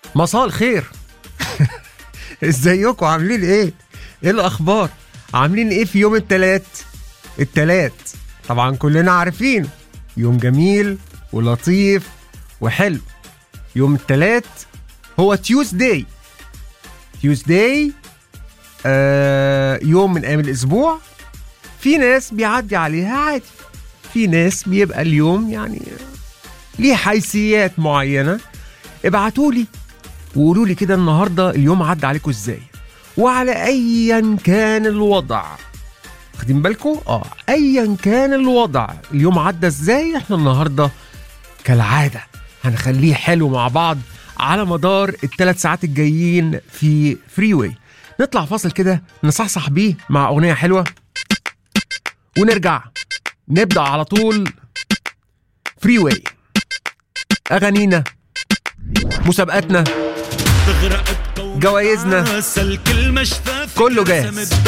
مساء الخير ازيكم عاملين ايه ايه الاخبار عاملين ايه في يوم التلات التلات طبعا كلنا عارفين يوم جميل ولطيف وحلو يوم التلات هو تيوزداي تيوزداي آه يوم من ايام الاسبوع في ناس بيعدي عليها عادي في ناس بيبقى اليوم يعني ليه حيثيات معينه ابعتوا لي وقولوا لي كده النهارده اليوم عدى عليكم ازاي وعلى ايا كان الوضع واخدين بالكم اه ايا كان الوضع اليوم عدى ازاي احنا النهارده كالعاده هنخليه حلو مع بعض على مدار الثلاث ساعات الجايين في فري واي نطلع فاصل كده نصحصح بيه مع اغنيه حلوه ونرجع نبدا على طول فري واي اغانينا مسابقاتنا تغرق جوايزنا. سلك المشفى كله جاهز